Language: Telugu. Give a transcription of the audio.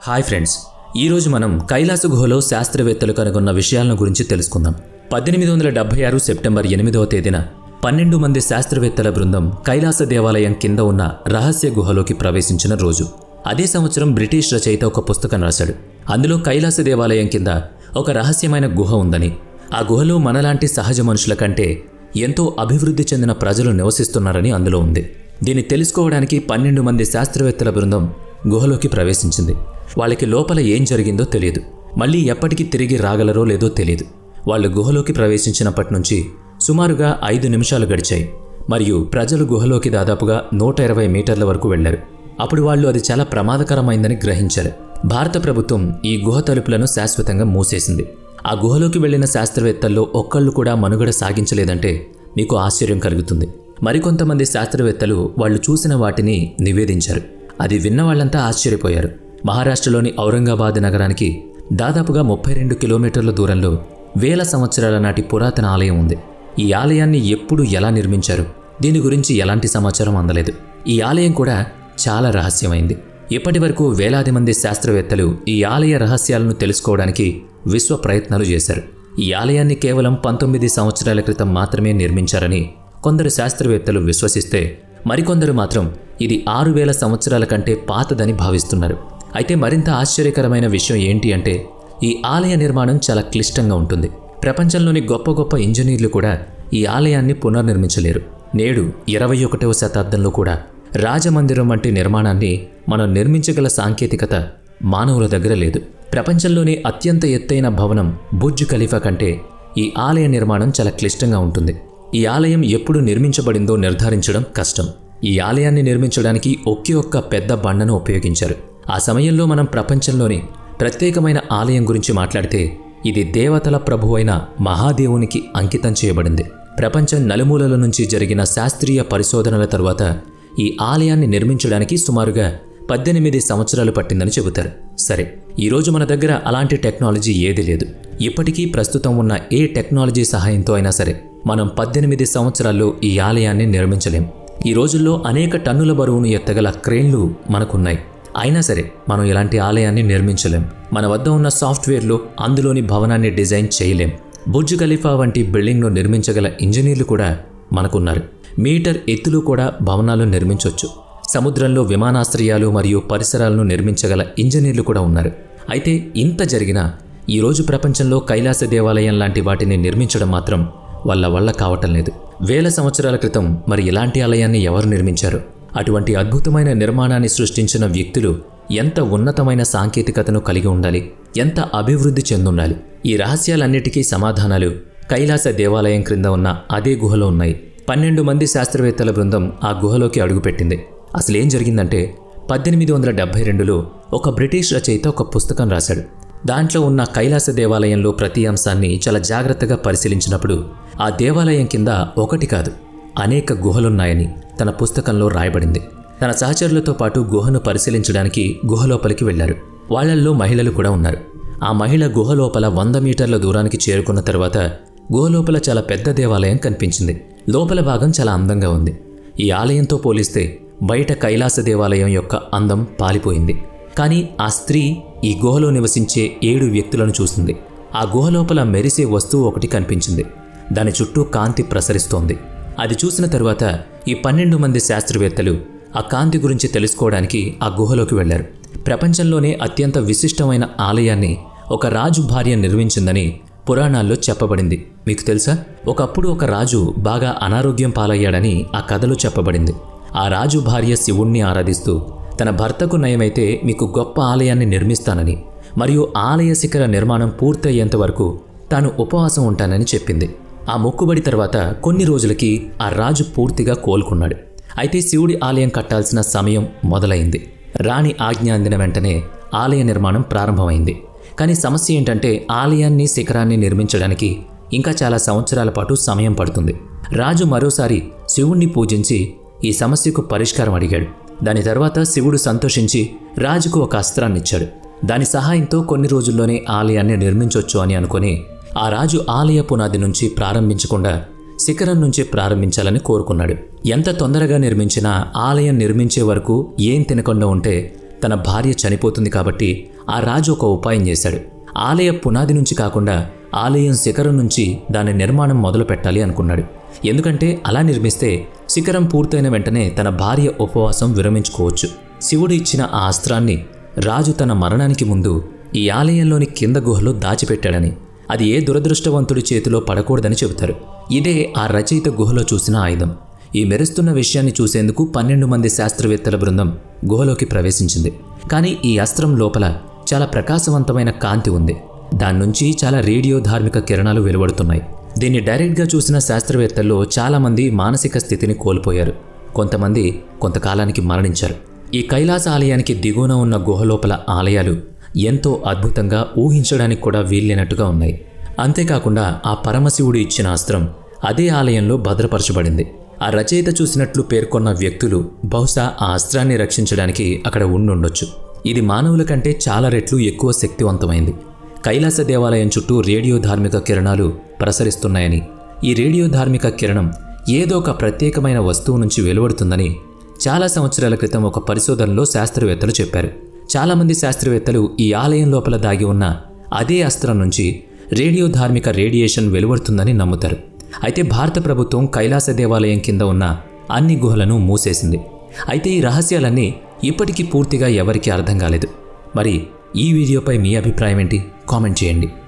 హాయ్ ఫ్రెండ్స్ ఈరోజు మనం కైలాస గుహలో శాస్త్రవేత్తలు కనుగొన్న విషయాలను గురించి తెలుసుకుందాం పద్దెనిమిది వందల డెబ్బై ఆరు సెప్టెంబర్ ఎనిమిదవ తేదీన పన్నెండు మంది శాస్త్రవేత్తల బృందం కైలాస దేవాలయం కింద ఉన్న రహస్య గుహలోకి ప్రవేశించిన రోజు అదే సంవత్సరం బ్రిటిష్ రచయిత ఒక పుస్తకం రాశాడు అందులో కైలాస దేవాలయం కింద ఒక రహస్యమైన గుహ ఉందని ఆ గుహలో మనలాంటి సహజ మనుషుల కంటే ఎంతో అభివృద్ధి చెందిన ప్రజలు నివసిస్తున్నారని అందులో ఉంది దీన్ని తెలుసుకోవడానికి పన్నెండు మంది శాస్త్రవేత్తల బృందం గుహలోకి ప్రవేశించింది వాళ్ళకి లోపల ఏం జరిగిందో తెలియదు మళ్ళీ ఎప్పటికీ తిరిగి రాగలరో లేదో తెలియదు వాళ్ళు గుహలోకి ప్రవేశించినప్పటి నుంచి సుమారుగా ఐదు నిమిషాలు గడిచాయి మరియు ప్రజలు గుహలోకి దాదాపుగా నూట ఇరవై మీటర్ల వరకు వెళ్లారు అప్పుడు వాళ్ళు అది చాలా ప్రమాదకరమైందని గ్రహించారు భారత ప్రభుత్వం ఈ గుహ తలుపులను శాశ్వతంగా మూసేసింది ఆ గుహలోకి వెళ్లిన శాస్త్రవేత్తల్లో ఒక్కళ్ళు కూడా మనుగడ సాగించలేదంటే మీకు ఆశ్చర్యం కలుగుతుంది మరికొంతమంది శాస్త్రవేత్తలు వాళ్ళు చూసిన వాటిని నివేదించారు అది విన్న వాళ్ళంతా ఆశ్చర్యపోయారు మహారాష్ట్రలోని ఔరంగాబాద్ నగరానికి దాదాపుగా ముప్పై రెండు కిలోమీటర్ల దూరంలో వేల సంవత్సరాల నాటి పురాతన ఆలయం ఉంది ఈ ఆలయాన్ని ఎప్పుడు ఎలా నిర్మించారు దీని గురించి ఎలాంటి సమాచారం అందలేదు ఈ ఆలయం కూడా చాలా రహస్యమైంది ఇప్పటి వరకు వేలాది మంది శాస్త్రవేత్తలు ఈ ఆలయ రహస్యాలను తెలుసుకోవడానికి విశ్వ ప్రయత్నాలు చేశారు ఈ ఆలయాన్ని కేవలం పంతొమ్మిది సంవత్సరాల క్రితం మాత్రమే నిర్మించారని కొందరు శాస్త్రవేత్తలు విశ్వసిస్తే మరికొందరు మాత్రం ఇది ఆరు వేల సంవత్సరాల కంటే పాతదని భావిస్తున్నారు అయితే మరింత ఆశ్చర్యకరమైన విషయం ఏంటి అంటే ఈ ఆలయ నిర్మాణం చాలా క్లిష్టంగా ఉంటుంది ప్రపంచంలోని గొప్ప గొప్ప ఇంజనీర్లు కూడా ఈ ఆలయాన్ని పునర్నిర్మించలేరు నేడు ఇరవై ఒకటవ శతాబ్దంలో కూడా రాజమందిరం వంటి నిర్మాణాన్ని మనం నిర్మించగల సాంకేతికత మానవుల దగ్గర లేదు ప్రపంచంలోని అత్యంత ఎత్తైన భవనం బుర్జ్ ఖలీఫా కంటే ఈ ఆలయ నిర్మాణం చాలా క్లిష్టంగా ఉంటుంది ఈ ఆలయం ఎప్పుడు నిర్మించబడిందో నిర్ధారించడం కష్టం ఈ ఆలయాన్ని నిర్మించడానికి ఒకే ఒక్క పెద్ద బండను ఉపయోగించారు ఆ సమయంలో మనం ప్రపంచంలోని ప్రత్యేకమైన ఆలయం గురించి మాట్లాడితే ఇది దేవతల ప్రభువైన మహాదేవునికి అంకితం చేయబడింది ప్రపంచం నలుమూలల నుంచి జరిగిన శాస్త్రీయ పరిశోధనల తరువాత ఈ ఆలయాన్ని నిర్మించడానికి సుమారుగా పద్దెనిమిది సంవత్సరాలు పట్టిందని చెబుతారు సరే ఈరోజు మన దగ్గర అలాంటి టెక్నాలజీ ఏది లేదు ఇప్పటికీ ప్రస్తుతం ఉన్న ఏ టెక్నాలజీ సహాయంతో అయినా సరే మనం పద్దెనిమిది సంవత్సరాల్లో ఈ ఆలయాన్ని నిర్మించలేం ఈ రోజుల్లో అనేక టన్నుల బరువును ఎత్తగల క్రేన్లు మనకున్నాయి అయినా సరే మనం ఇలాంటి ఆలయాన్ని నిర్మించలేం మన వద్ద ఉన్న సాఫ్ట్వేర్లో అందులోని భవనాన్ని డిజైన్ చేయలేం బుర్జ్ ఖలీఫా వంటి బిల్డింగ్ను నిర్మించగల ఇంజనీర్లు కూడా మనకున్నారు మీటర్ ఎత్తులు కూడా భవనాలు నిర్మించవచ్చు సముద్రంలో విమానాశ్రయాలు మరియు పరిసరాలను నిర్మించగల ఇంజనీర్లు కూడా ఉన్నారు అయితే ఇంత జరిగినా ఈరోజు ప్రపంచంలో కైలాస దేవాలయం లాంటి వాటిని నిర్మించడం మాత్రం వాళ్ళ వల్ల కావటం లేదు వేల సంవత్సరాల క్రితం మరి ఇలాంటి ఆలయాన్ని ఎవరు నిర్మించారు అటువంటి అద్భుతమైన నిర్మాణాన్ని సృష్టించిన వ్యక్తులు ఎంత ఉన్నతమైన సాంకేతికతను కలిగి ఉండాలి ఎంత అభివృద్ధి చెందుండాలి ఈ రహస్యాలన్నిటికీ సమాధానాలు కైలాస దేవాలయం క్రింద ఉన్న అదే గుహలో ఉన్నాయి పన్నెండు మంది శాస్త్రవేత్తల బృందం ఆ గుహలోకి అడుగుపెట్టింది అసలేం జరిగిందంటే పద్దెనిమిది వందల డెబ్బై రెండులో ఒక బ్రిటిష్ రచయిత ఒక పుస్తకం రాశాడు దాంట్లో ఉన్న కైలాస దేవాలయంలో ప్రతి అంశాన్ని చాలా జాగ్రత్తగా పరిశీలించినప్పుడు ఆ దేవాలయం కింద ఒకటి కాదు అనేక గుహలున్నాయని తన పుస్తకంలో రాయబడింది తన సహచరులతో పాటు గుహను పరిశీలించడానికి గుహ లోపలికి వెళ్లారు వాళ్లల్లో మహిళలు కూడా ఉన్నారు ఆ మహిళ గుహ లోపల వంద మీటర్ల దూరానికి చేరుకున్న తర్వాత గుహ లోపల చాలా పెద్ద దేవాలయం కనిపించింది లోపల భాగం చాలా అందంగా ఉంది ఈ ఆలయంతో పోలిస్తే బయట కైలాస దేవాలయం యొక్క అందం పాలిపోయింది కానీ ఆ స్త్రీ ఈ గుహలో నివసించే ఏడు వ్యక్తులను చూసింది ఆ గుహ లోపల మెరిసే వస్తువు ఒకటి కనిపించింది దాని చుట్టూ కాంతి ప్రసరిస్తోంది అది చూసిన తరువాత ఈ పన్నెండు మంది శాస్త్రవేత్తలు ఆ కాంతి గురించి తెలుసుకోవడానికి ఆ గుహలోకి వెళ్లారు ప్రపంచంలోనే అత్యంత విశిష్టమైన ఆలయాన్ని ఒక రాజు భార్య నిర్మించిందని పురాణాల్లో చెప్పబడింది మీకు తెలుసా ఒకప్పుడు ఒక రాజు బాగా అనారోగ్యం పాలయ్యాడని ఆ కథలో చెప్పబడింది ఆ రాజు భార్య శివుణ్ణి ఆరాధిస్తూ తన భర్తకు నయమైతే మీకు గొప్ప ఆలయాన్ని నిర్మిస్తానని మరియు ఆలయ శిఖర నిర్మాణం పూర్తయ్యేంత వరకు తాను ఉపవాసం ఉంటానని చెప్పింది ఆ మొక్కుబడి తర్వాత కొన్ని రోజులకి ఆ రాజు పూర్తిగా కోలుకున్నాడు అయితే శివుడి ఆలయం కట్టాల్సిన సమయం మొదలైంది రాణి ఆజ్ఞ అందిన వెంటనే ఆలయ నిర్మాణం ప్రారంభమైంది కానీ సమస్య ఏంటంటే ఆలయాన్ని శిఖరాన్ని నిర్మించడానికి ఇంకా చాలా సంవత్సరాల పాటు సమయం పడుతుంది రాజు మరోసారి శివుణ్ణి పూజించి ఈ సమస్యకు పరిష్కారం అడిగాడు దాని తర్వాత శివుడు సంతోషించి రాజుకు ఒక అస్త్రాన్నిచ్చాడు దాని సహాయంతో కొన్ని రోజుల్లోనే ఆలయాన్ని నిర్మించవచ్చు అని అనుకుని ఆ రాజు ఆలయ పునాది నుంచి ప్రారంభించకుండా శిఖరం నుంచి ప్రారంభించాలని కోరుకున్నాడు ఎంత తొందరగా నిర్మించినా ఆలయం నిర్మించే వరకు ఏం తినకుండా ఉంటే తన భార్య చనిపోతుంది కాబట్టి ఆ రాజు ఒక ఉపాయం చేశాడు ఆలయ పునాది నుంచి కాకుండా ఆలయం శిఖరం నుంచి దాని నిర్మాణం మొదలు పెట్టాలి అనుకున్నాడు ఎందుకంటే అలా నిర్మిస్తే శిఖరం పూర్తయిన వెంటనే తన భార్య ఉపవాసం విరమించుకోవచ్చు శివుడు ఇచ్చిన ఆ అస్త్రాన్ని రాజు తన మరణానికి ముందు ఈ ఆలయంలోని కింద గుహలో దాచిపెట్టాడని అది ఏ దురదృష్టవంతుడి చేతిలో పడకూడదని చెబుతారు ఇదే ఆ రచయిత గుహలో చూసిన ఆయుధం ఈ మెరుస్తున్న విషయాన్ని చూసేందుకు పన్నెండు మంది శాస్త్రవేత్తల బృందం గుహలోకి ప్రవేశించింది కానీ ఈ అస్త్రం లోపల చాలా ప్రకాశవంతమైన కాంతి ఉంది దాని నుంచి చాలా రేడియో ధార్మిక కిరణాలు వెలువడుతున్నాయి దీన్ని డైరెక్ట్గా చూసిన శాస్త్రవేత్తల్లో చాలామంది మానసిక స్థితిని కోల్పోయారు కొంతమంది కొంతకాలానికి మరణించారు ఈ కైలాస ఆలయానికి దిగువన ఉన్న గుహ లోపల ఆలయాలు ఎంతో అద్భుతంగా ఊహించడానికి కూడా వీల్లేనట్టుగా ఉన్నాయి అంతేకాకుండా ఆ పరమశివుడు ఇచ్చిన అస్త్రం అదే ఆలయంలో భద్రపరచబడింది ఆ రచయిత చూసినట్లు పేర్కొన్న వ్యక్తులు బహుశా ఆ అస్త్రాన్ని రక్షించడానికి అక్కడ ఉండుండొచ్చు ఇది మానవుల కంటే చాలా రెట్లు ఎక్కువ శక్తివంతమైంది కైలాస దేవాలయం చుట్టూ రేడియో ధార్మిక కిరణాలు ప్రసరిస్తున్నాయని ఈ రేడియో ధార్మిక కిరణం ఏదో ఒక ప్రత్యేకమైన వస్తువు నుంచి వెలువడుతుందని చాలా సంవత్సరాల క్రితం ఒక పరిశోధనలో శాస్త్రవేత్తలు చెప్పారు చాలామంది శాస్త్రవేత్తలు ఈ ఆలయం లోపల దాగి ఉన్న అదే అస్త్రం నుంచి రేడియో ధార్మిక రేడియేషన్ వెలువడుతుందని నమ్ముతారు అయితే భారత ప్రభుత్వం కైలాస దేవాలయం కింద ఉన్న అన్ని గుహలను మూసేసింది అయితే ఈ రహస్యాలన్నీ ఇప్పటికీ పూర్తిగా ఎవరికీ అర్థం కాలేదు మరి ఈ వీడియోపై మీ అభిప్రాయం ఏంటి కామెంట్ చేయండి